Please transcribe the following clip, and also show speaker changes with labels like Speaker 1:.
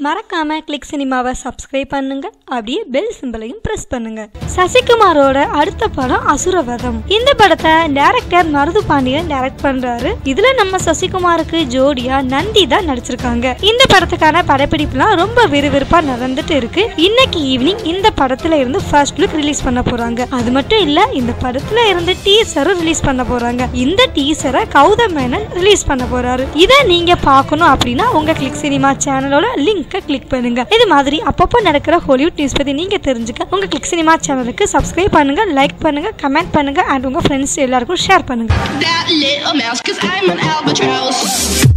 Speaker 1: மறக்காம கிளிக் சினிமாவை சப்ஸ்கிரைப் பண்ணுங்க அப்படியே பெல் சிம்பலையும் பிரஸ் பண்ணுங்க சசிகுமாரோட அடுத்த படம் அசுரவதம் இந்த படத்தை டைரக்டர் மருது பாண்டியன் டைரக்ட் பண்றாரு இதுல நம்ம சசிகுமாருக்கு ஜோடியா நந்தி தான் நடிச்சிருக்காங்க இந்த படத்துக்கான படப்பிடிப்புலாம் ரொம்ப விறுவிறுப்பா நடந்துட்டு இருக்கு இன்னைக்கு ஈவினிங் இந்த படத்துல இருந்து ஃபர்ஸ்ட் லுக் ரிலீஸ் பண்ண போறாங்க அது மட்டும் இல்ல இந்த படத்துல இருந்து டீசரும் ரிலீஸ் பண்ண போறாங்க இந்த டீசரை கௌதம் மேனன் ரிலீஸ் பண்ண போறாரு இதை நீங்க பார்க்கணும் அப்படின்னா உங்க கிளிக் சினிமா சேனலோட லிங்கை கிளிக் பண்ணுங்க இது மாதிரி அப்பப்போ நடக்கிற ஹாலிவுட் நியூஸ் பத்தி நீங்க தெரிஞ்சுக்க உங்க கிளிக் சினிமா சேனலுக்கு சப்ஸ்கிரைப் பண்ணுங்க லைக் பண்ணுங்க கமெண்ட் பண்ணுங்க அண்ட் உங்க ஃப்ரெண்ட்ஸ் எல்லாருக்கும் ஷேர் பண்ணுங்க
Speaker 2: that little mouse, cause I'm an albatross.